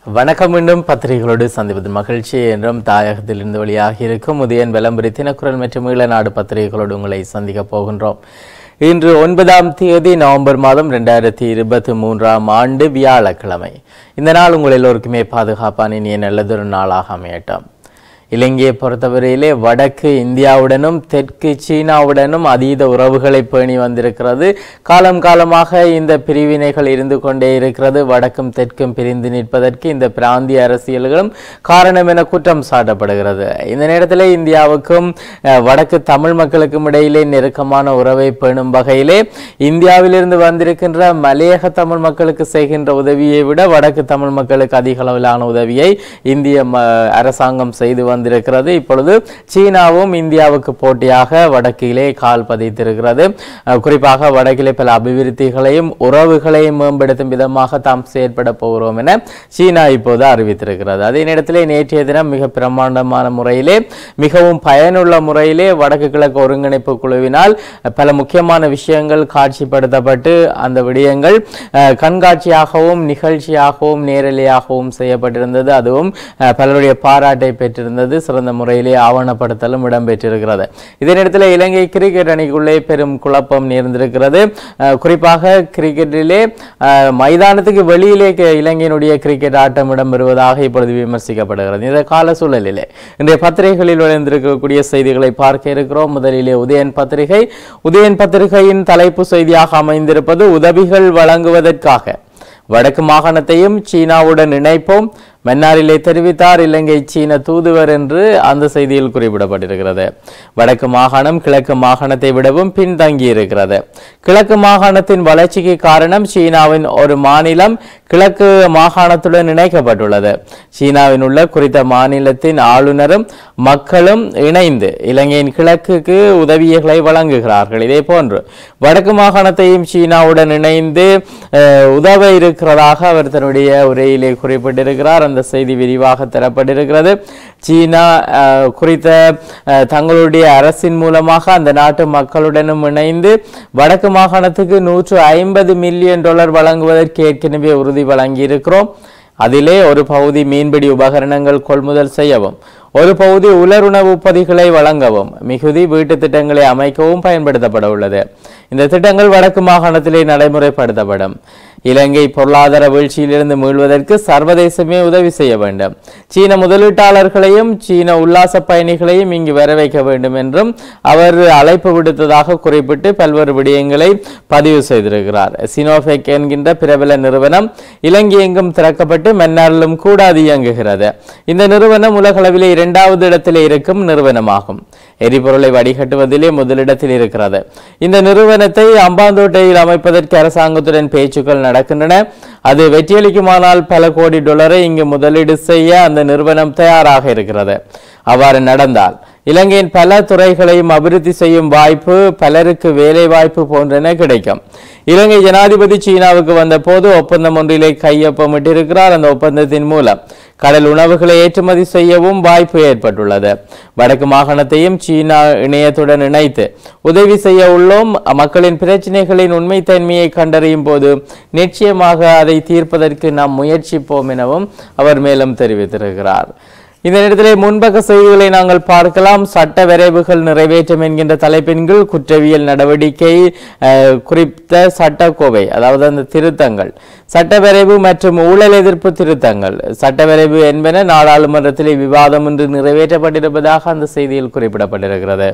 வணக்கம் மீண்டும் பத்திரிகைகளோடு சந்திப்பது மகிழ்ச்சி என்றும் தாயகத்திலிருந்து வெளியாகி இருக்கும் உதயன் விளம்பரி தினக்குரல் மற்றும் ஈழநாடு பத்திரிகைகளோடு உங்களை சந்திக்கப் போகின்றோம் இன்று ஒன்பதாம் தேதி நவம்பர் மாதம் ரெண்டாயிரத்தி இருபத்தி மூன்றாம் ஆண்டு வியாழக்கிழமை இந்த நாள் உங்கள் எல்லோருக்குமே பாதுகாப்பான இனிய நல்லதொரு நாளாக அமையட்டும் இலங்கையை பொறுத்தவரையிலே வடக்கு இந்தியாவுடனும் தெற்கு சீனாவுடனும் அதீத உறவுகளை பேணி வந்திருக்கிறது காலம் காலமாக இந்த பிரிவினைகள் இருந்து கொண்டே இருக்கிறது வடக்கும் தெற்கும் பிரிந்து நிற்பதற்கு இந்த பிராந்திய அரசியல்களும் காரணம் என குற்றம் சாட்டப்படுகிறது இந்த நேரத்தில் இந்தியாவுக்கும் அஹ், வடக்கு தமிழ் மக்களுக்கும் இடையிலே நெருக்கமான உறவை பேணும் வகையிலே இந்தியாவிலிருந்து வந்திருக்கின்ற மலையக தமிழ் மக்களுக்கு செய்கின்ற உதவியை விட வடக்கு தமிழ் மக்களுக்கு அதிக அளவிலான உதவியை இந்திய ம- அரசாங்கம் செய்து வந்திருக்கிறது இப்பொழுது சீனாவும் இந்தியாவுக்கு போட்டியாக வடக்கிலே கால் பதித்திருக்கிறது அஹ், குறிப்பாக வடக்கிலே பல அபிவிருத்திகளையும் உறவுகளையும் மேம்படுத்தும் விதமாக தாம் செயற்பட போகிறோம் என சீனா இப்போது அறிவித்திருக்கிறது அதே நேரத்திலே நேற்றைய தினம் மிக பிரமாண்டமான முறையிலே மிகவும் பயனுள்ள முறையிலே வடக்கு கிழக்கு ஒருங்கிணைப்பு குழுவினால் பல முக்கியமான விஷயங்கள் காட்சிப்படுத்தப்பட்டு அந்த விடயங்கள் அஹ், கண்காட்சியாகவும் நிகழ்ச்சியாகவும் நேரலையாகவும் செய்யப்பட்டிருந்தது அதுவும் அஹ், பலருடைய பாராட்டை பெற்றிருந்தது சிறந்த முறையிலே ஆவணப்படுத்தலும் இடம்பெற்றிருக்கிறது இதே நேரத்தில் இலங்கை கிரிக்கெட் அணிக்குள்ளே பெரும் குழப்பம் நேர்ந்திருக்கிறது அஹ், குறிப்பாக கிரிக்கெட்டிலே அஹ், மைதானத்துக்கு வெளியிலே கி- இலங்கையினுடைய கிரிக்கெட் ஆட்டம் இடம்பெறுவதாக இப்பொழுது விமர்சிக்கப்படுகிறது இந்த கால சூழலிலே இன்றைய பத்திரிகைகளில் விளைந்திருக்கக்கூடிய செய்திகளை பார்க்க இருக்கிறோம் முதலிலே உதயன் பத்திரிகை உதயன் பத்திரிகையின் தலைப்பு செய்தியாக அமைந்திருப்பது உதவிகள் வழங்குவதற்காக வடக்கு மாகாணத்தையும் சீனாவுடன் இணைப்போம் மன்னாரிலே தெரிவித்தார் இலங்கை சீன தூதுவர் என்று அந்த செய்தியில் குறிப்பிடப்பட்டிருக்கிறது வடக்கு மாகாணம் கிழக்கு மாகாணத்தை விடவும் பின்தங்கி இருக்கிறது கிழக்கு மாகாணத்தின் வளர்ச்சிக்கு காரணம் சீனாவின் ஒரு மாநிலம் கிழக்கு மாகாணத்துடன் இணைக்கப்பட்டுள்ளது சீனாவின் உள்ள குறித்த மாநிலத்தின் ஆளுநரும் மக்களும் இணைந்து இலங்கையின் கிழக்குக்கு உதவிகளை வழங்குகிறார்கள் இதே போன்று வடக்கு மாகாணத்தையும் சீனாவுடன் இணைந்து அஹ், உதவ இருக்கிறதாக அவர் தன்னுடைய உரையிலே குறிப்பிட்டிருக்கிறார் அந்த செய்தி விரிவாக தரப்பட்டிருக்கிறது சீனா அஹ், குறித்த அஹ், தங்களுடைய அரசின் மூலமாக அந்த நாட்டு மக்களுடனும் இணைந்து வடக்கு மாகாணத்துக்கு நூற்று ஐம்பது மில்லியன் டாலர் வழங்குவதற்கு ஏற்கனவே உறுதி வழங்கியிருக்கிறோம் அதிலே ஒரு பகுதி மீன்பிடி உபகரணங்கள் கொள்முதல் செய்யவும் ஒரு பகுதி உலருணவு உற்பத்திகளை வழங்கவும் மிகுதி வீட்டு திட்டங்களை அமைக்கவும் பயன்படுத்தப்பட உள்ளது இந்த திட்டங்கள் வடக்கு மாகாணத்திலே நடைமுறைப்படுத்தப்படும் இலங்கை பொருளாதார வீழ்ச்சியிலிருந்து மீள்வதற்கு சர்வதேசமே உதவி செய்ய வேண்டும் சீன முதலீட்டாளர்களையும் சீன உல்லாச பயணிகளையும் இங்கு வர வைக்க வேண்டும் என்றும் அவர் அழைப்பு விடுத்ததாக குறிப்பிட்டு பல்வேறு விடயங்களை பதிவு செய்திருக்கிறார் சினோஃபெக் என்கின்ற பிரபல நிறுவனம் இலங்கை எங்கும் திறக்கப்பட்டு மன்னாரிலும் கூட அது இயங்குகிறது இந்த நிறுவனம் உலகளவிலே இரண்டாவது இடத்திலே இருக்கும் நிறுவனமாகும் எரிபொருளை வடிகட்டுவதிலே முதலிடத்தில் இருக்கிறது இந்த நிறுவனத்தை அம்பாந்தோட்டையில் அமைப்பதற்கு அரசாங்கத்துடன் பேச்சுக்கள் நடக்கின்றன அது வெற்றியளிக்குமானால் பல கோடி டாலரை இங்கு முதலீடு செய்ய அந்த நிறுவனம் தயாராக இருக்கிறது அவ்வாறு நடந்தால் இலங்கையின் பல துறைகளையும் அபிவிருத்தி செய்யும் வாய்ப்பு பலருக்கு வேலை வாய்ப்பு போன்றன கிடைக்கும் இலங்கை ஜனாதிபதி சீனாவுக்கு வந்த போது ஒப்பந்தம் ஒன்றிலே கையொப்பமிட்டிருக்கிறார் அந்த ஒப்பந்தத்தின் மூலம் கடல் உணவுகளை ஏற்றுமதி செய்யவும் வாய்ப்பு ஏற்பட்டுள்ளது வடக்கு மாகாணத்தையும் சீனா இணையத்துடன் இணைத்து உதவி செய்ய உள்ளோம் மக்களின் பிரச்சனைகளின் உண்மைத்தன்மையை கண்டறியும் போது நிச்சயமாக அதை தீர்ப்பதற்கு நாம் முயற்சிப்போம் எனவும் அவர் மேலும் தெரிவித்திருக்கிறார் இந்த நேரத்திலே முன்பக்க செய்திகளை நாங்கள் பார்க்கலாம் சட்ட வரைவுகள் நிறைவேற்றம் என்கின்ற தலைப்பின் கீழ் குற்றவியல் நடவடிக்கை அஹ், குறித்த சட்டக்கோவை அதாவது அந்த திருத்தங்கள் சட்டவரைவு மற்றும் ஊழல் எதிர்ப்பு திருத்தங்கள் சட்டவரைவு என்பன நாடாளுமன்றத்திலே விவாதம் இன்று நிறைவேற்றப்பட்டிருப்பதாக அந்த செய்தியில் குறிப்பிடப்பட்டிருக்கிறது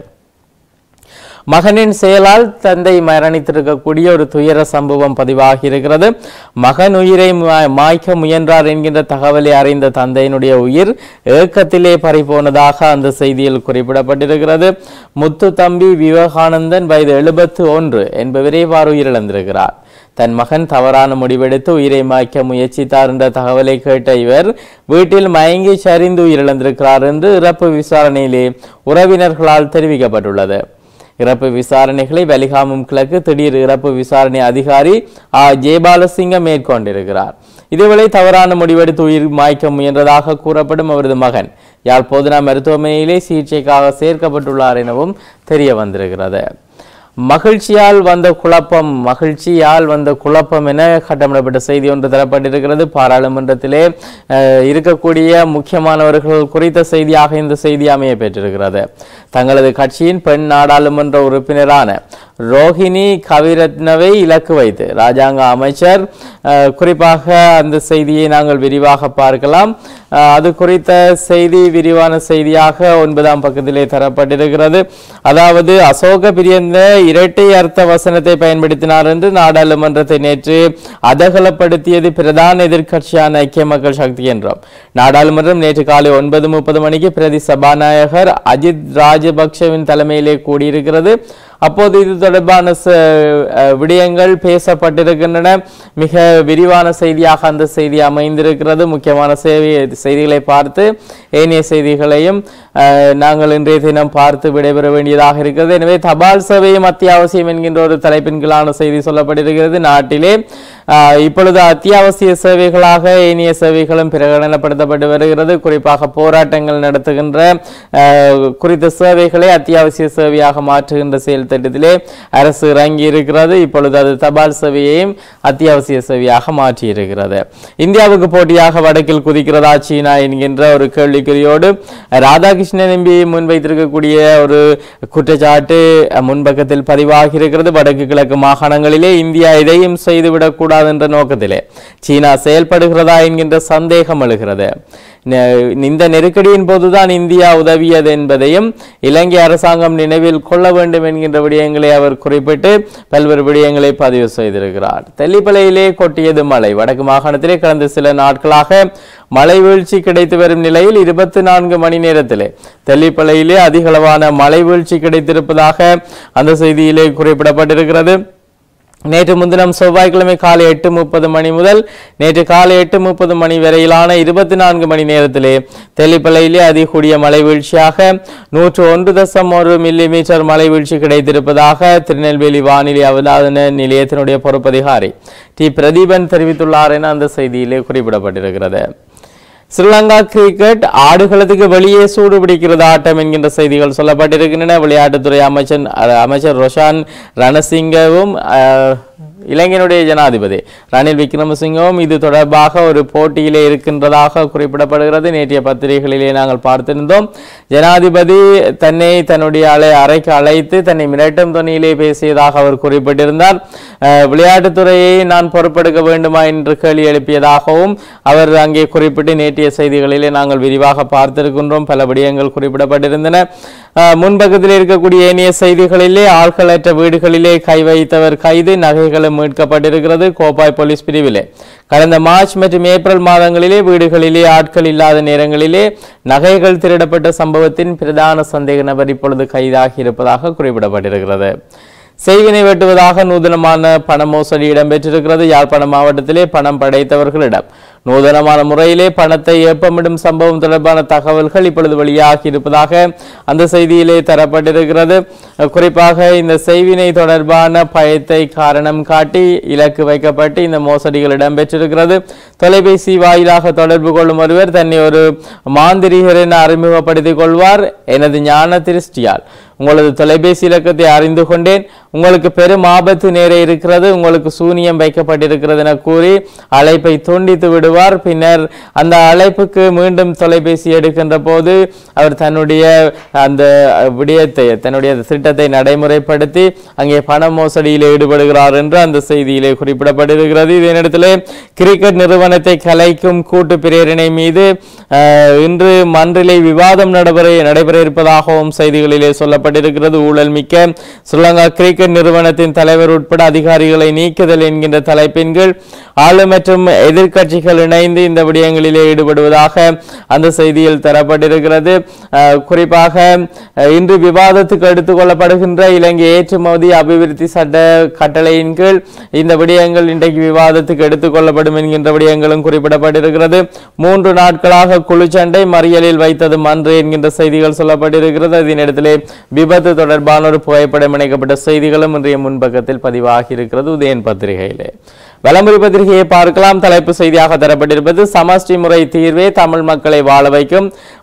மகனின் செயலால் தந்தை மரணித்திருக்கக்கூடிய ஒரு துயர சம்பவம் பதிவாகி இருக்கிறது மகன் உயிரை மா- மாய்க்க முயன்றார் என்கின்ற தகவலை அறிந்த தந்தையினுடைய உயிர் ஏக்கத்திலே பறிபோனதாக அந்த செய்தியில் குறிப்பிடப்பட்டிருக்கிறது முத்து தம்பி விவேகானந்தன் வயது எழுபத்து ஒன்று என்பவரே இவ்வாறு உயிரிழந்திருக்கிறார் தன் மகன் தவறான முடிவெடுத்து உயிரை மாய்க்க முயற்சித்தார் என்ற தகவலை கேட்ட இவர் வீட்டில் மயங்கி சரிந்து உயிரிழந்திருக்கிறார் என்று இறப்பு விசாரணையிலே உறவினர்களால் தெரிவிக்கப்பட்டுள்ளது இறப்பு விசாரணைகளை வலிகாமம் கிழக்கு திடீர் இறப்பு விசாரணை அதிகாரி ஆ ஜெயபாலசிங்கம் மேற்கொண்டிருக்கிறார் இதேவேளை தவறான முடிவெடுத்து உயிர் மாய்க்க முயன்றதாக கூறப்படும் அவரது மகன் யாழ் போதனா மருத்துவமனையிலே சிகிச்சைக்காக சேர்க்கப்பட்டுள்ளார் எனவும் தெரிய வந்திருக்கிறது மகிழ்ச்சியால் வந்த குழப்பம் மகிழ்ச்சியால் வந்த குழப்பம் என கட்டமிடப்பட்ட செய்தி ஒன்று தரப்பட்டிருக்கிறது பாராளுமன்றத்திலே அஹ், இருக்கக்கூடிய முக்கியமானவர்கள் குறித்த செய்தியாக இந்த செய்தி அமைய பெற்றிருக்கிறது தங்களது கட்சியின் பெண் நாடாளுமன்ற உறுப்பினரான ரோஹிணி கவிரத்னவை இலக்கு வைத்து ராஜாங்க அமைச்சர் அஹ், குறிப்பாக அந்த செய்தியை நாங்கள் விரிவாக பார்க்கலாம் அஹ், அது குறித்த செய்தி விரிவான செய்தியாக ஒன்பதாம் பக்கத்திலே தரப்பட்டிருக்கிறது அதாவது அசோக பிரியந்த இரட்டை அர்த்த வசனத்தை பயன்படுத்தினார் என்று நாடாளுமன்றத்தை நேற்று அதகலப்படுத்தியது பிரதான எதிர்க்கட்சியான ஐக்கிய மக்கள் சக்தி என்றோம் நாடாளுமன்றம் நேற்று காலை ஒன்பது முப்பது மணிக்கு பிரதி சபாநாயகர் அஜித் ராஜபக்ஷவின் தலைமையிலே கூடியிருக்கிறது அப்போது இது தொடர்பான ச- அஹ் விடயங்கள் பேசப்பட்டிருக்கின்றன மிக விரிவான செய்தியாக அந்த செய்தி அமைந்திருக்கிறது முக்கியமான செய்தி செய்திகளை பார்த்து ஏனைய செய்திகளையும் அஹ், நாங்கள் இன்றைய தினம் பார்த்து விடைபெற வேண்டியதாக இருக்கிறது எனவே தபால் சேவையும் அத்தியாவசியம் என்கின்ற ஒரு தலைப்பின் கீழான செய்தி சொல்லப்பட்டிருக்கிறது நாட்டிலே அஹ், இப்பொழுது அத்தியாவசிய சேவைகளாக ஏனைய சேவைகளும் பிரகடனப்படுத்தப்பட்டு வருகிறது குறிப்பாக போராட்டங்கள் நடத்துகின்ற அஹ், குறித்த சேவைகளை அத்தியாவசிய சேவையாக மாற்றுகின்ற செயல் திட்டத்திலே அரசு இறங்கி இருக்கிறது இப்பொழுது அது தபால் சேவையையும் அத்தியாவசிய சேவையாக மாற்றி இருக்கிறது இந்தியாவுக்கு போட்டியாக வடக்கில் குதிக்கிறதா சீனா என்கின்ற ஒரு கேள்விக்குறியோடு ராதாகிருஷ்ணன் எம்பி முன்வைத்திருக்கக்கூடிய ஒரு குற்றச்சாட்டு அஹ், முன்பக்கத்தில் பதிவாகி இருக்கிறது வடக்கு கிழக்கு மாகாணங்களிலே இந்தியா எதையும் செய்துவிடக் கூடாது என்ற நோக்கத்திலே சீனா செயல்படுகிறதா என்கின்ற சந்தேகம் எழுகிறது நெ- இந்த நெருக்கடியின் போதுதான் இந்தியா உதவியது என்பதையும் இலங்கை அரசாங்கம் நினைவில் கொள்ள வேண்டும் என்கின்ற விடயங்களை அவர் குறிப்பிட்டு பல்வேறு விடயங்களை பதிவு செய்திருக்கிறார் தெல்லிப்பளையிலே கொட்டியது மழை வடக்கு மாகாணத்திலே கடந்த சில நாட்களாக மழை வீழ்ச்சி கிடைத்து வரும் நிலையில் இருபத்தி நான்கு மணி நேரத்திலே தெல்லிப்பளையிலே அதிகளவான மழை வீழ்ச்சி கிடைத்திருப்பதாக அந்த செய்தியிலே குறிப்பிடப்பட்டிருக்கிறது நேற்று முன்தினம் செவ்வாய்க்கிழமை காலை எட்டு முப்பது மணி முதல் நேற்று காலை எட்டு முப்பது மணி வரையிலான இருபத்தி நான்கு மணி நேரத்திலே தெல்லிப்பளையிலே அதிகூடிய மழை வீழ்ச்சியாக நூற்று ஒன்று தசம் ஒரு மில்லி மீட்டர் மழை வீழ்ச்சி கிடைத்திருப்பதாக திருநெல்வேலி வானிலை அவதான நிலையத்தினுடைய பொறுப்பதிகாரி டி பிரதீபன் தெரிவித்துள்ளார் என அந்த செய்தியிலே குறிப்பிடப்பட்டிருக்கிறது ஸ்ரீலங்கா கிரிக்கெட் ஆடுகளத்துக்கு வெளியே சூடு பிடிக்கிறது ஆட்டம் என்கின்ற செய்திகள் சொல்லப்பட்டிருக்கின்றன விளையாட்டுத்துறை அமைச்சர் அஹ், அமைச்சர் ரொஷான் ரணசிங்கவும் அஹ், இலங்கையினுடைய ஜனாதிபதி ரணில் விக்ரமசிங்கவும் இது தொடர்பாக ஒரு போட்டியிலே இருக்கின்றதாக குறிப்பிடப்படுகிறது நேற்றைய பத்திரிகைகளிலே நாங்கள் பார்த்திருந்தோம் ஜனாதிபதி தன்னை தன்னுடைய அலை அறைக்கு அழைத்து தன்னை மிரட்டும் துணியிலே பேசியதாக அவர் குறிப்பிட்டிருந்தார் அஹ், விளையாட்டுத்துறையை நான் பொறுப்பெடுக்க வேண்டுமா என்று கேள்வி எழுப்பியதாகவும் அவர் அங்கே குறிப்பிட்டு நேற்றைய செய்திகளிலே நாங்கள் விரிவாக பார்த்திருக்கின்றோம் பல விடயங்கள் குறிப்பிடப்பட்டிருந்தன அஹ், முன்பக்கத்தில் இருக்கக்கூடிய ஏனைய செய்திகளிலே ஆள்களற்ற வீடுகளிலே கை வைத்தவர் கைது நகைகளும் மீட்கப்பட்டிருக்கிறது கோப்பாய் போலீஸ் பிரிவிலே கடந்த மார்ச் மற்றும் ஏப்ரல் மாதங்களிலே வீடுகளிலே ஆட்கள் இல்லாத நேரங்களிலே நகைகள் திருடப்பட்ட சம்பவத்தின் பிரதான சந்தேக நபர் இப்பொழுது கைதாகி இருப்பதாக குறிப்பிடப்பட்டிருக்கிறது செய்வினை வெட்டுவதாக நூதனமான பண மோசடி இடம்பெற்றிருக்கிறது யாழ்ப்பாணம் மாவட்டத்திலே பணம் படைத்தவர்களிடம் நூதனமான முறையிலே பணத்தை ஏப்பமிடும் சம்பவம் தொடர்பான தகவல்கள் இப்பொழுது வெளியாகி இருப்பதாக அந்த செய்தியிலே தரப்பட்டிருக்கிறது அஹ் குறிப்பாக இந்த செய்வினை தொடர்பான பயத்தை காரணம் காட்டி இலக்கு வைக்கப்பட்டு இந்த மோசடிகள் இடம்பெற்றிருக்கிறது தொலைபேசி வாயிலாக தொடர்பு கொள்ளும் ஒருவர் தன்னை ஒரு மாந்திரிகர் என அறிமுகப்படுத்திக் கொள்வார் எனது ஞான திருஷ்டியால் உங்களது தொலைபேசி இலக்கத்தை அறிந்து கொண்டேன் உங்களுக்கு பெரும் ஆபத்து நேர இருக்கிறது உங்களுக்கு சூனியம் வைக்கப்பட்டிருக்கிறது என கூறி அழைப்பை துண்டித்து விடுவார் பின்னர் அந்த அழைப்புக்கு மீண்டும் தொலைபேசி எடுக்கின்ற போது அவர் தன்னுடைய அந்த விடயத்தை தன்னுடைய திட்டத்தை நடைமுறைப்படுத்தி அங்கே பண மோசடியில் ஈடுபடுகிறார் என்று அந்த செய்தியிலே குறிப்பிடப்பட்டிருக்கிறது இதே நேரத்திலே கிரிக்கெட் நிறுவனத்தை கலைக்கும் கூட்டு பிரேரணை மீது அஹ், இன்று மன்றிலே விவாதம் நடைபெற நடைபெற இருப்பதாகவும் செய்திகளிலே சொல்லப்பட்டிருக்கிறது ஊழல் மிக்க ஸ்ரீலங்கா கிரிக்கெட் நிறுவனத்தின் தலைவர் உட்பட அதிகாரிகளை நீக்குதல் என்கின்ற தலைப்பின் கீழ் ஆளும் மற்றும் எதிர்க்கட்சிகள் இணைந்து இந்த விடயங்களிலே ஈடுபடுவதாக அந்த செய்தியில் தரப்பட்டிருக்கிறது அஹ், குறிப்பாக அஹ், இன்று விவாதத்துக்கு எடுத்துக் கொள்ளப்படுகின்ற இலங்கை ஏற்றுமதி அபிவிருத்தி சட்ட கட்டளையின் கீழ் இந்த விடயங்கள் இன்றைக்கு விவாதத்துக்கு எடுத்துக் கொள்ளப்படும் என்கின்ற விடயங்களும் குறிப்பிடப்பட்டிருக்கிறது மூன்று நாட்களாக குழுச்சண்டை மறியலில் வைத்தது மன்று என்கின்ற செய்திகள் சொல்லப்பட்டிருக்கிறது அதனிடத்திலே விபத்து தொடர்பான ஒரு புகைப்படம் இணைக்கப்பட்ட செய்திகளும் இன்றைய முன்பக்கத்தில் பதிவாகி இருக்கிறது உதயன் பத்திரிகையிலே வலம்புரி பத்திரிகையை பார்க்கலாம் தலைப்பு செய்தியாக தரப்பட்டிருப்பது சமஷ்டி முறை தீர்வே தமிழ் மக்களை வாழ வைக்கும்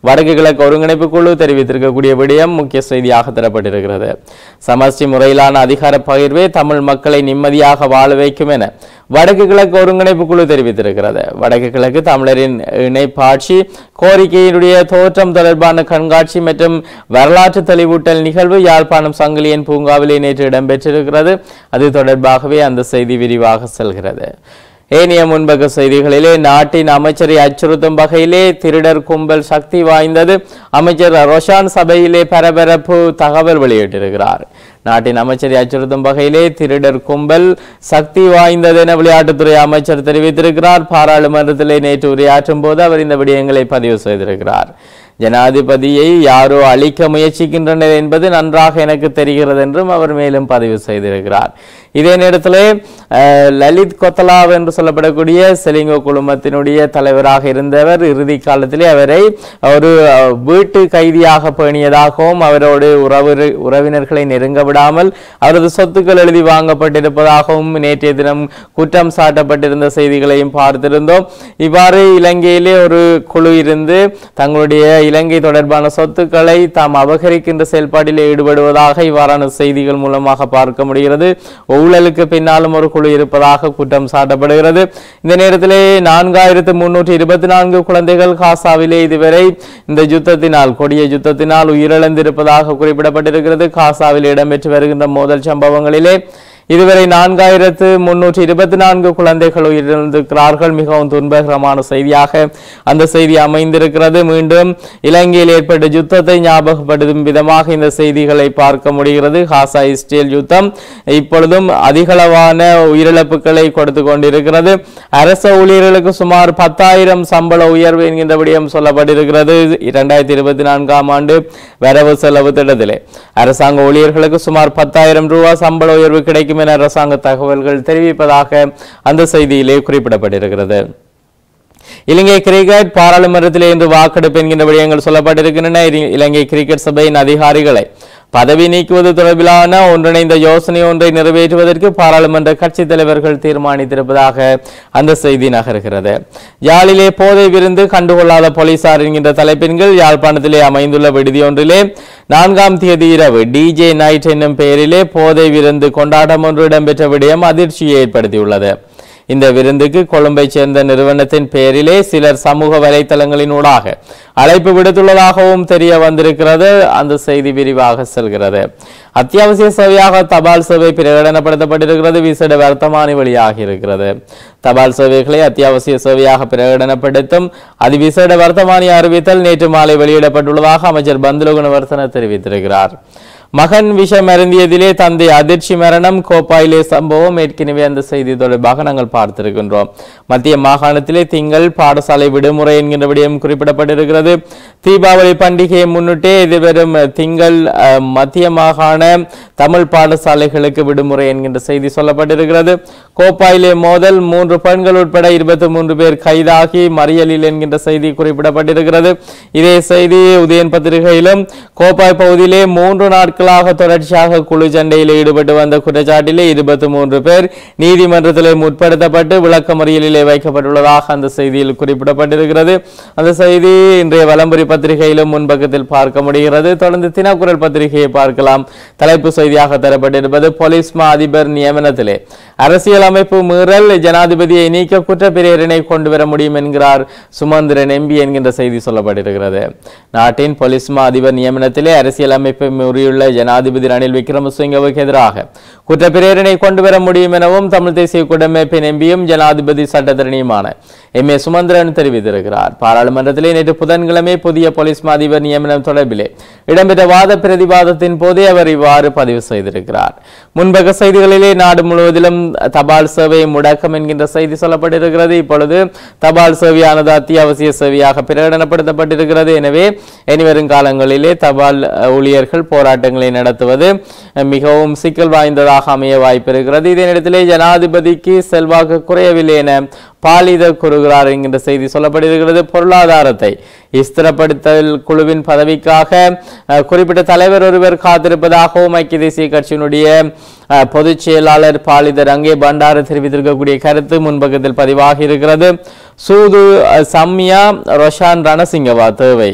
வடக்கு கிழக்கு ஒருங்கிணைப்பு குழு தெரிவித்திருக்கக்கூடிய விடயம் முக்கிய செய்தியாக தரப்பட்டிருக்கிறது சமஷ்டி முறையிலான அதிகார பகிர்வே தமிழ் மக்களை நிம்மதியாக வாழ வைக்கும் என வடக்கு கிழக்கு ஒருங்கிணைப்பு குழு தெரிவித்திருக்கிறது வடக்கு கிழக்கு தமிழரின் இணைப்பாட்சி கோரிக்கையினுடைய தோற்றம் தொடர்பான கண்காட்சி மற்றும் வரலாற்று தெளிவூட்டல் நிகழ்வு யாழ்ப்பாணம் சங்கிலியன் பூங்காவிலே நேற்று இடம்பெற்றிருக்கிறது அது தொடர்பாகவே அந்த செய்தி விரிவாக செல்கிறது ஏனைய முன்பக்க செய்திகளிலே நாட்டின் அமைச்சரை அச்சுறுத்தும் வகையிலே திருடர் கும்பல் சக்தி வாய்ந்தது அமைச்சர் ரோஷான் சபையிலே பரபரப்பு தகவல் வெளியிட்டிருக்கிறார் நாட்டின் அமைச்சரை அச்சுறுத்தும் வகையிலே திருடர் கும்பல் சக்தி வாய்ந்தது என விளையாட்டுத்துறை அமைச்சர் தெரிவித்திருக்கிறார் பாராளுமன்றத்திலே நேற்று உரையாற்றும் போது அவர் இந்த விடயங்களை பதிவு செய்திருக்கிறார் ஜனாதிபதியை யாரோ அழிக்க முயற்சிக்கின்றனர் என்பது நன்றாக எனக்கு தெரிகிறது என்றும் அவர் மேலும் பதிவு செய்திருக்கிறார் இதே நேரத்திலே அஹ், லலித் கொத்தலாவ் என்று சொல்லப்படக்கூடிய செலிங்கோ குழுமத்தினுடைய தலைவராக இருந்தவர் இறுதி காலத்திலே அவரை ஒரு அஹ், வீட்டு கைதியாக பேணியதாகவும் அவரோடு உறவு உறவினர்களை நெருங்க விடாமல் அவரது சொத்துக்கள் எழுதி வாங்கப்பட்டிருப்பதாகவும் நேற்றைய தினம் குற்றம் சாட்டப்பட்டிருந்த செய்திகளையும் பார்த்திருந்தோம் இவ்வாறு இலங்கையிலே ஒரு குழு இருந்து தங்களுடைய இலங்கை தொடர்பான சொத்துக்களை தாம் அபகரிக்கின்ற செயல்பாட்டில் ஈடுபடுவதாக இவ்வாறான செய்திகள் மூலமாக பார்க்க முடிகிறது ஊழலுக்கு பின்னாலும் ஒரு குழு இருப்பதாக குற்றம் சாட்டப்படுகிறது இந்த நேரத்திலே நான்காயிரத்து முன்னூற்றி இருபத்தி நான்கு குழந்தைகள் காசாவிலே இதுவரை இந்த யுத்தத்தினால் கொடிய யுத்தத்தினால் உயிரிழந்திருப்பதாக குறிப்பிடப்பட்டிருக்கிறது காசாவில் இடம்பெற்று வருகின்ற மோதல் சம்பவங்களிலே இதுவரை நான்காயிரத்து முன்னூற்றி இருபத்தி நான்கு குழந்தைகள் உயிரிழந்திருக்கிறார்கள் மிகவும் துன்பகரமான செய்தியாக அந்த செய்தி அமைந்திருக்கிறது மீண்டும் இலங்கையில் ஏற்பட்ட யுத்தத்தை ஞாபகப்படுத்தும் விதமாக இந்த செய்திகளை பார்க்க முடிகிறது ஹாசா இஸ்ரேல் யுத்தம் இப்பொழுதும் அதிகளவான உயிரிழப்புகளை கொடுத்து கொண்டிருக்கிறது அரச ஊழியர்களுக்கு சுமார் பத்தாயிரம் சம்பள உயர்வு என்கின்ற விடயம் சொல்லப்பட்டிருக்கிறது இரண்டாயிரத்தி இருபத்தி நான்காம் ஆண்டு வரவு செலவு திட்டத்திலே அரசாங்க ஊழியர்களுக்கு சுமார் பத்தாயிரம் ரூபாய் சம்பள உயர்வு கிடைக்கும் என அரசாங்க தகவல்கள் தெரிவிப்பதாக அந்த செய்தியிலே குறிப்பிடப்பட்டிருக்கிறது இலங்கை கிரிக்கெட் பாராளுமன்றத்திலே இன்று வாக்கெடுப்பு என்கின்ற விடயங்கள் சொல்லப்பட்டிருக்கின்றன இலங்கை- இலங்கை கிரிக்கெட் சபையின் அதிகாரிகளை பதவி நீக்குவது தொடர்பிலான ஒன்றிணைந்த யோசனை ஒன்றை நிறைவேற்றுவதற்கு பாராளுமன்ற கட்சித் தலைவர்கள் தீர்மானித்திருப்பதாக அந்த செய்தி நகர்கிறது யாழிலே போதை விருந்து கண்டுகொள்ளாத போலீசார் என்கின்ற தலைப்பின் கீழ் யாழ்ப்பாணத்திலே அமைந்துள்ள விடுதி ஒன்றிலே நான்காம் தேதி இரவு டிஜே நைட் என்னும் பெயரிலே போதை விருந்து கொண்டாட்டம் ஒன்று இடம்பெற்ற விடயம் அதிர்ச்சியை ஏற்படுத்தியுள்ளது இந்த விருந்துக்கு கொழும்பைச் சேர்ந்த நிறுவனத்தின் பெயரிலே சிலர் சமூக வலைத்தளங்களின் ஊடாக அழைப்பு விடுத்துள்ளதாகவும் தெரிய வந்திருக்கிறது அந்த செய்தி விரிவாக செல்கிறது அத்தியாவசிய சேவையாக தபால் சேவை பிரகடனப்படுத்தப்பட்டிருக்கிறது விசேட வர்த்தமானி வெளியாகி இருக்கிறது தபால் சேவைகளை அத்தியாவசிய சேவையாக பிரகடனப்படுத்தும் அது விசேட வர்த்தமானி அறிவித்தல் நேற்று மாலை வெளியிடப்பட்டுள்ளதாக அமைச்சர் பந்துல குணவர்த்தன தெரிவித்திருக்கிறார் மகன் விஷம் அருந்தியதிலே தந்தை அதிர்ச்சி மரணம் கோப்பாயிலே சம்பவம் ஏற்கனவே அந்த செய்தி தொடர்பாக நாங்கள் பார்த்திருக்கின்றோம் மத்திய மாகாணத்திலே திங்கள் பாடசாலை விடுமுறை என்கின்ற விடயம் குறிப்பிடப்பட்டிருக்கிறது தீபாவளி பண்டிகையை முன்னிட்டே எதிர்வரும் திங்கள் அஹ், மத்திய மாகாண தமிழ் பாடசாலைகளுக்கு விடுமுறை என்கின்ற செய்தி சொல்லப்பட்டிருக்கிறது கோப்பாயிலே மோதல் மூன்று பெண்கள் உட்பட இருபத்தி மூன்று பேர் கைதாகி மறியலில் என்கின்ற செய்தி குறிப்பிடப்பட்டிருக்கிறது இதே செய்தி உதயன் பத்திரிகையிலும் கோப்பாய் பகுதியிலே மூன்று நாட்களாக தொடர்ச்சியாக குழு சண்டையில் ஈடுபட்டு வந்த குற்றச்சாட்டிலே இருபத்தி மூன்று பேர் நீதிமன்றத்திலே முற்படுத்தப்பட்டு விளக்க மறியலிலே வைக்கப்பட்டுள்ளதாக அந்த செய்தியில் குறிப்பிடப்பட்டிருக்கிறது அந்த செய்தி இன்றைய வலம்புரி பத்திரிகையிலும் முன்பக்கத்தில் பார்க்க முடிகிறது தொடர்ந்து தினக்குரல் பத்திரிகையை பார்க்கலாம் தலைப்பு செய்தியாக தரப்பட்டிருப்பது போலீஸ் மா அதிபர் நியமனத்திலே அரசியல் அமைப்பு மீறல் ஜனாதிபதியை நீக்க குற்றப்பிரேரணை கொண்டு வர முடியும் என்கிறார் சுமந்திரன் எம்பி என்கின்ற செய்தி சொல்லப்பட்டிருக்கிறது நாட்டின் போலீஸ் மா அதிபர் நியமனத்திலே அரசியல் அமைப்பை மீறியுள்ள ஜனாதிபதி ரணில் விக்ரமசிங்கவுக்கு எதிராக குற்றப்பிரேரணை கொண்டு வர முடியும் எனவும் தமிழ் தேசிய குடியமைப்பின் எம்பியும் ஜனாதிபதி சட்டத்தரணியுமான எம் ஏ சுமந்திரன் தெரிவித்திருக்கிறார் பாராளுமன்றத்திலே நேற்று புதன்கிழமை புதிய போலீஸ் மா அதிபர் நியமனம் தொடர்பிலே இடம்பெற்ற வாத பிரதிவாதத்தின் போதே அவர் இவ்வாறு பதிவு செய்திருக்கிறார் முன்பக்க செய்திகளிலே நாடு முழுவதிலும் தபால் சேவை முடக்கம் என்கின்ற செய்தி சொல்லப்பட்டிருக்கிறது இப்பொழுது தபால் சேவையானது அத்தியாவசிய சேவையாக பிரகடனப்படுத்தப்பட்டிருக்கிறது எனவே இனிவரும் காலங்களிலே தபால் அஹ், ஊழியர்கள் போராட்டங்களை நடத்துவது அஹ், மிகவும் சிக்கல் வாய்ந்ததாக அமைய வாய்ப்பிருக்கிறது இதே நேரத்திலே ஜனாதிபதிக்கு செல்வாக்கு குறையவில்லை என பாலித கூறுகிறார் என்கின்ற செய்தி சொல்லப்படுகிறது பொருளாதாரத்தை ஸ்திரப்படுத்தல் குழுவின் பதவிக்காக அஹ், குறிப்பிட்ட தலைவர் ஒருவர் காத்திருப்பதாகவும் ஐக்கிய தேசிய கட்சியினுடைய அஹ், பொதுச் செயலாளர் பாலிதர் அங்கே பண்டார தெரிவித்திருக்கக்கூடிய கருத்து முன்பக்கத்தில் பதிவாகி இருக்கிறது சூது அஹ், சம்யா ரொஷான் ரணசிங்கவா தேவை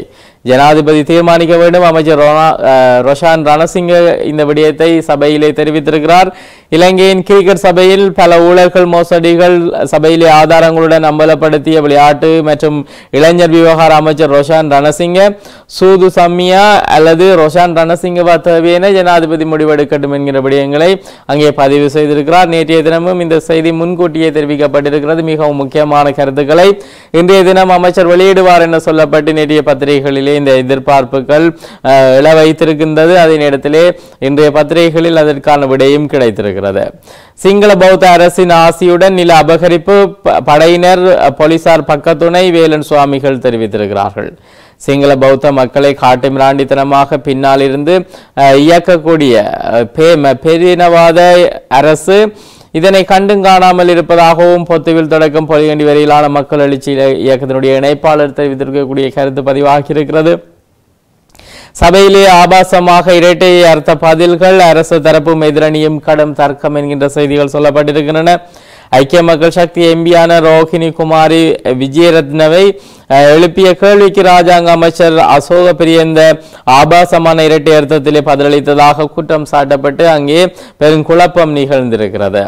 ஜனாதிபதி தீர்மானிக்க வேண்டும் அமைச்சர் ரோனா- அஹ், ரொஷான் ரணசிங்க இந்த விடயத்தை சபையிலே தெரிவித்திருக்கிறார் இலங்கையின் கிரிக்கெட் சபையில் பல ஊழல்கள் மோசடிகள் சபையிலே ஆதாரங்களுடன் அம்பலப்படுத்திய விளையாட்டு மற்றும் இளைஞர் விவகார அமைச்சர் ரோஷான் ரணசிங்க சூது சம்மியா அல்லது ரோஷான் ரணசிங்கவா தேவையென ஜனாதிபதி முடிவெடுக்கட்டும் என்கிற விடயங்களை அங்கே பதிவு செய்திருக்கிறார் நேற்றைய தினமும் இந்த செய்தி முன்கூட்டியே தெரிவிக்கப்பட்டிருக்கிறது மிகவும் முக்கியமான கருத்துக்களை இன்றைய தினம் அமைச்சர் வெளியிடுவார் என சொல்லப்பட்டு நேற்றைய பத்திரிகைகளிலே இந்த எதிர்பார்ப்புகள் அஹ், எழ வைத்திருக்கின்றது அதே நேரத்திலே இன்றைய பத்திரிகைகளில் அதற்கான விடையும் கிடைத்திருக்கிறது சிங்கள பௌத்த அரசின் ஆசியுடன் நில அபகரிப்பு ப- படையினர் அஹ், போலீசார் பக்கத்துணை வேலன் சுவாமிகள் தெரிவித்திருக்கிறார்கள் சிங்கள பௌத்த மக்களை காட்டு மிராண்டித்தனமாக பின்னால் இருந்து அஹ், இயக்கக்கூடிய அஹ், பே- பெரினவாத அரசு இதனை கண்டும் காணாமல் இருப்பதாகவும் பொத்துவில் தொடக்கம் பொலிகண்டி வரையிலான மக்கள் எழுச்சி இயக்கத்தினுடைய இணைப்பாளர் தெரிவித்திருக்கக்கூடிய கருத்து பதிவாகியிருக்கிறது சபையிலே ஆபாசமாக இரட்டை அர்த்த பதில்கள் அரசு தரப்பும் எதிரணியும் கடும் தர்க்கம் என்கின்ற செய்திகள் சொல்லப்பட்டிருக்கின்றன ஐக்கிய மக்கள் சக்தி எம்பியான ரோஹிணி குமாரி விஜயரத்னவை அஹ், எழுப்பிய கேள்விக்கு ராஜாங்க அமைச்சர் அசோக பிரியந்த ஆபாசமான இரட்டை அர்த்தத்திலே பதிலளித்ததாக குற்றம் சாட்டப்பட்டு அங்கே பெருங்குழப்பம் நிகழ்ந்திருக்கிறது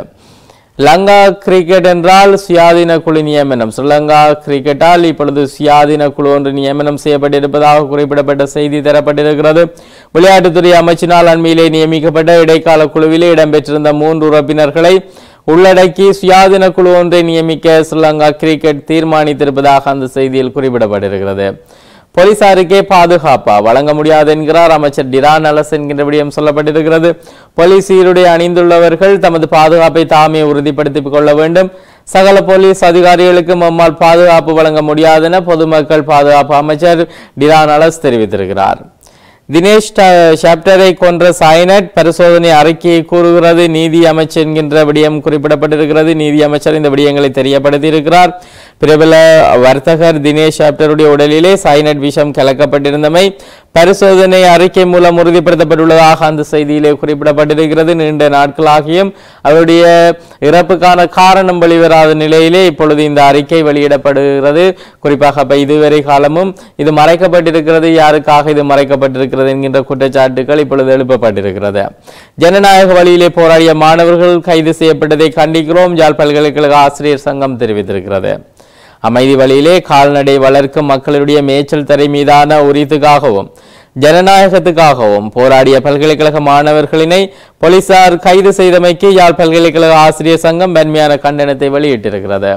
லங்கா கிரிக்கெட் என்றால் சுயாதீன குழு நியமனம் ஸ்ரீலங்கா கிரிக்கெட்டால் இப்பொழுது சுயாதீன குழு ஒன்று நியமனம் செய்யப்பட்டிருப்பதாக குறிப்பிடப்பட்ட செய்தி தரப்பட்டிருக்கிறது விளையாட்டுத்துறை அமைச்சினால் அண்மையிலே நியமிக்கப்பட்ட இடைக்கால குழுவிலே இடம்பெற்றிருந்த மூன்று உறுப்பினர்களை உள்ளடக்கி சுயாதீன குழு ஒன்றை நியமிக்க ஸ்ரீலங்கா கிரிக்கெட் தீர்மானித்திருப்பதாக அந்த செய்தியில் குறிப்பிடப்பட்டிருக்கிறது போலீசாருக்கே பாதுகாப்பா வழங்க முடியாது என்கிறார் அமைச்சர் டிரான் அலஸ் என்கின்ற விடயம் சொல்லப்பட்டிருக்கிறது போலீஸ் சீருடை அணிந்துள்ளவர்கள் தமது பாதுகாப்பை தாமே உறுதிப்படுத்திக் கொள்ள வேண்டும் சகல போலீஸ் அதிகாரிகளுக்கு நம்மால் பாதுகாப்பு வழங்க முடியாது என பொதுமக்கள் பாதுகாப்பு அமைச்சர் டிரான் அலஸ் தெரிவித்திருக்கிறார் தினேஷ் ட- ஷாப்டரை கொன்ற சைனட் பரிசோதனை அறிக்கையை கூறுகிறது நீதி அமைச்சர் என்கின்ற விடயம் குறிப்பிடப்பட்டிருக்கிறது நீதி அமைச்சர் இந்த விடயங்களை தெரியப்படுத்தியிருக்கிறார் பிரபல வர்த்தகர் தினேஷ் ஷாப்டருடைய உடலிலே சைனட் விஷம் கலக்கப்பட்டிருந்தமை பரிசோதனை அறிக்கை மூலம் உறுதிப்படுத்தப்பட்டுள்ளதாக அந்த செய்தியிலே குறிப்பிடப்பட்டிருக்கிறது நீண்ட நாட்களாகியும் அவருடைய இறப்புக்கான காரணம் வெளிவராத நிலையிலே இப்பொழுது இந்த அறிக்கை வெளியிடப்படுகிறது குறிப்பாக இப்ப இதுவரை காலமும் இது மறைக்கப்பட்டிருக்கிறது யாருக்காக இது மறைக்கப்பட்டிருக்கிறது என்கின்ற குற்றச்சாட்டுகள் இப்பொழுது எழுப்பப்பட்டிருக்கிறது ஜனநாயக வழியிலே போராடிய மாணவர்கள் கைது செய்யப்பட்டதை கண்டிக்கிறோம் யாழ் பல்கலைக்கழக ஆசிரியர் சங்கம் தெரிவித்திருக்கிறது அமைதி வழியிலே கால்நடை வளர்க்கும் மக்களுடைய மேய்ச்சல் தரை மீதான உரித்துக்காகவும் ஜனநாயகத்துக்காகவும் போராடிய பல்கலைக்கழக மாணவர்களினை போலீசார் கைது செய்தமைக்கு யாழ் பல்கலைக்கழக ஆசிரியர் சங்கம் வன்மையான கண்டனத்தை வெளியிட்டிருக்கிறது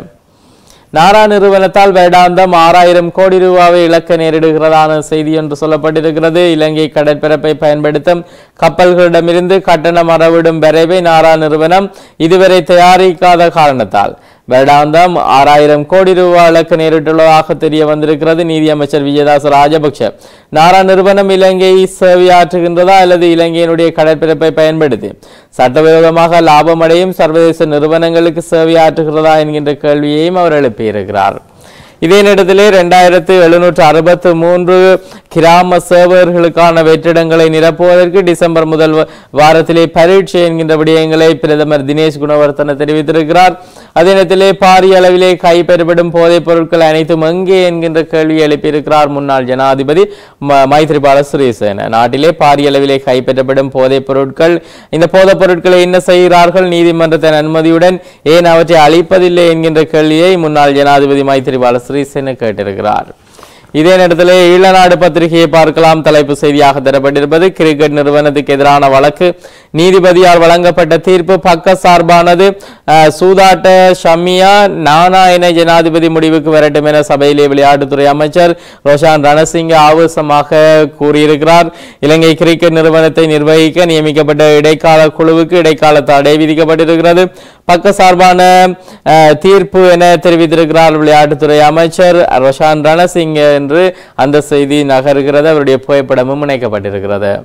நாரா நிறுவனத்தால் வேடாந்தம் ஆறாயிரம் கோடி ரூபாவை இழக்க நேரிடுகிறதான செய்தி என்று சொல்லப்பட்டிருக்கிறது இலங்கை கடற்பரப்பை பயன்படுத்தும் கப்பல்களிடமிருந்து கட்டணம் அறவிடும் வரைவை நாரா நிறுவனம் இதுவரை தயாரிக்காத காரணத்தால் வேடாந்தம் ஆறாயிரம் கோடி ரூபாய் இழக்க நேரிட்டுள்ளதாக தெரிய வந்திருக்கிறது நீதியமைச்சர் விஜயதாஸ் ராஜபக்ஷ நாரா நிறுவனம் இலங்கை சேவையாற்றுகின்றதா அல்லது இலங்கையினுடைய கடற்பரப்பை பயன்படுத்தி சட்டவிரோதமாக லாபமடையும் சர்வதேச நிறுவனங்களுக்கு சேவையாற்றுகிறதா என்கின்ற கேள்வியையும் அவர் எழுப்பியிருக்கிறார் இதே நேரத்திலே இரண்டாயிரத்து எழுநூற்று அறுபத்து மூன்று கிராம சேவகர்களுக்கான வெற்றிடங்களை நிரப்புவதற்கு டிசம்பர் முதல் வ- வாரத்திலே பரீட்சை என்கின்ற விடயங்களை பிரதமர் தினேஷ் குணவர்த்தன தெரிவித்திருக்கிறார் அதே நேரத்திலே பாரிய அளவிலே கைப்பெறப்படும் போதைப் பொருட்கள் அனைத்தும் எங்கே என்கின்ற கேள்வி எழுப்பியிருக்கிறார் முன்னாள் ஜனாதிபதி ம- மைத்ரிபால சிறிசேன நாட்டிலே பாரிய அளவிலே கைப்பற்றப்படும் போதைப் பொருட்கள் இந்த போதைப் பொருட்களை என்ன செய்கிறார்கள் நீதிமன்றத்தின் அனுமதியுடன் ஏன் அவற்றை அளிப்பதில்லை என்கின்ற கேள்வியை முன்னாள் ஜனாதிபதி மைத்ரிபால சிறிசேன கேட்டிருக்கிறார் இதே நேரத்தில் ஈழநாடு பத்திரிகையை பார்க்கலாம் தலைப்பு செய்தியாக தரப்பட்டிருப்பது கிரிக்கெட் நிறுவனத்துக்கு எதிரான வழக்கு நீதிபதியால் வழங்கப்பட்ட தீர்ப்பு பக்க சார்பானது அஹ், சூதாட்ட ஷமியா நானா என ஜனாதிபதி முடிவுக்கு வரட்டும் என சபையிலே விளையாட்டுத்துறை அமைச்சர் ரோஷான் ரணசிங்க ஆவேசமாக கூறியிருக்கிறார் இலங்கை கிரிக்கெட் நிறுவனத்தை நிர்வகிக்க நியமிக்கப்பட்ட இடைக்கால குழுவுக்கு இடைக்கால தடை விதிக்கப்பட்டிருக்கிறது பக்க சார்பான அஹ், தீர்ப்பு என தெரிவித்திருக்கிறார் விளையாட்டுத்துறை அமைச்சர் ரோஷான் ரணசிங்க என்று அந்த செய்தி நகர்கிறது அவருடைய புகைப்படமும் இணைக்கப்பட்டிருக்கிறது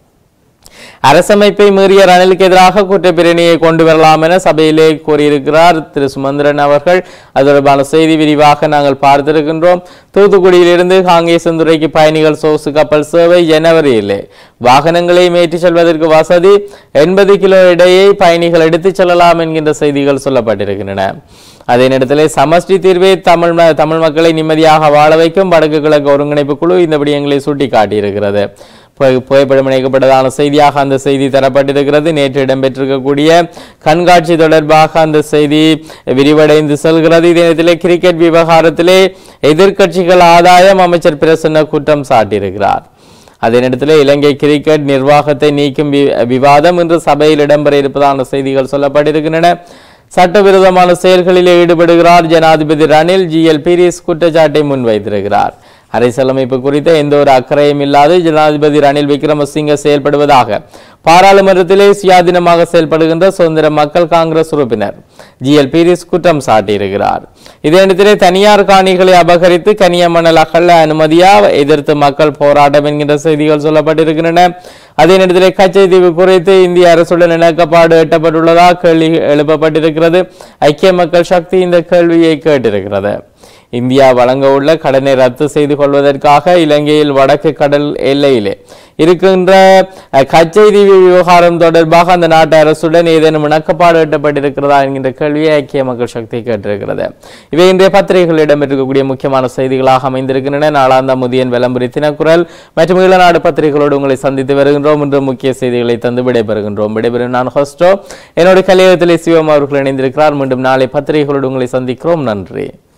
அரசமைப்பை மீறிய ரணிலுக்கு எதிராக குற்றப்பிரணியை கொண்டு வரலாம் என சபையிலே கூறியிருக்கிறார் திரு சுமந்திரன் அவர்கள் அது தொடர்பான செய்தி விரிவாக நாங்கள் பார்த்திருக்கின்றோம் தூத்துக்குடியிலிருந்து காங்கேசந்துறைக்கு பயணிகள் சொகுசு கப்பல் சேவை ஜனவரியிலே வாகனங்களை ஏற்றிச் செல்வதற்கு வசதி எண்பது கிலோ எடையை பயணிகள் எடுத்துச் செல்லலாம் என்கின்ற செய்திகள் சொல்லப்பட்டிருக்கின்றன அதே நேரத்தில் சமஷ்டி தீர்வே தமிழ் ம- தமிழ் மக்களை நிம்மதியாக வாழ வைக்கும் வடக்கு கிழக்கு ஒருங்கிணைப்பு குழு இந்த விடயங்களை சுட்டி காட்டியிருக்கிறது புகை- புகைப்படம் இணைக்கப்பட்டதான செய்தியாக அந்த செய்தி தரப்பட்டிருக்கிறது நேற்று இடம்பெற்றிருக்கக்கூடிய கண்காட்சி தொடர்பாக அந்த செய்தி விரிவடைந்து செல்கிறது இதே நேரத்திலே கிரிக்கெட் விவகாரத்திலே எதிர்க்கட்சிகள் ஆதாயம் அமைச்சர் பிரசன்ன குற்றம் சாட்டியிருக்கிறார் அதே நேரத்தில் இலங்கை கிரிக்கெட் நிர்வாகத்தை நீக்கும் வி- விவாதம் இன்று சபையில் இடம்பெற இருப்பதான செய்திகள் சொல்லப்பட்டிருக்கின்றன சட்டவிரோதமான செயல்களில் ஈடுபடுகிறார் ஜனாதிபதி ரணில் ஜிஎல் பீரிஸ் குற்றச்சாட்டை முன்வைத்திருக்கிறார் அரசியலமைப்பு குறித்த எந்த ஒரு அக்கறையும் இல்லாது ஜனாதிபதி ரணில் விக்ரமசிங்க செயல்படுவதாக பாராளுமன்றத்திலே சுயாதீனமாக செயல்படுகின்ற சுதந்திர மக்கள் காங்கிரஸ் உறுப்பினர் ஜிஎல் பீரிஸ் குற்றம் சாட்டியிருக்கிறார் இதே நேரத்திலே தனியார் காணிகளை அபகரித்து கனியமணல் அகல அனுமதியா எதிர்த்து மக்கள் போராட்டம் என்கின்ற செய்திகள் சொல்லப்பட்டிருக்கின்றன அதே நேரத்திலே கச்சை தீவு குறித்து இந்திய அரசுடன் இணக்கப்பாடு எட்டப்பட்டுள்ளதா கேள்வி எழுப்பப்பட்டிருக்கிறது ஐக்கிய மக்கள் சக்தி இந்த கேள்வியை கேட்டிருக்கிறது இந்தியா வழங்க உள்ள கடனை ரத்து செய்து கொள்வதற்காக இலங்கையில் வடக்கு கடல் எல்லையிலே இருக்கின்ற அஹ், கச்சை தீவு விவகாரம் தொடர்பாக அந்த நாட்டு அரசுடன் ஏதேனும் இணக்கப்பாடு எட்டப்பட்டிருக்கிறதா என்கின்ற கேள்வியை ஐக்கிய மக்கள் சக்தி கேட்டிருக்கிறது இவை இன்றைய பத்திரிகைகளிடம் இருக்கக்கூடிய முக்கியமான செய்திகளாக அமைந்திருக்கின்றன நாளாந்தம் முதியன் விளம்பரி தினக்குரல் மற்றும் ஈழநாடு பத்திரிகைகளோடு உங்களை சந்தித்து வருகின்றோம் இன்று முக்கிய செய்திகளை தந்து விடைபெறுகின்றோம் விடைபெறும் நான் ஹோஸ்டோ என்னோட கலையகத்திலே சிவம் அவர்கள் இணைந்திருக்கிறார் மீண்டும் நாளை பத்திரிகைகளோடு உங்களை சந்திக்கிறோம் நன்றி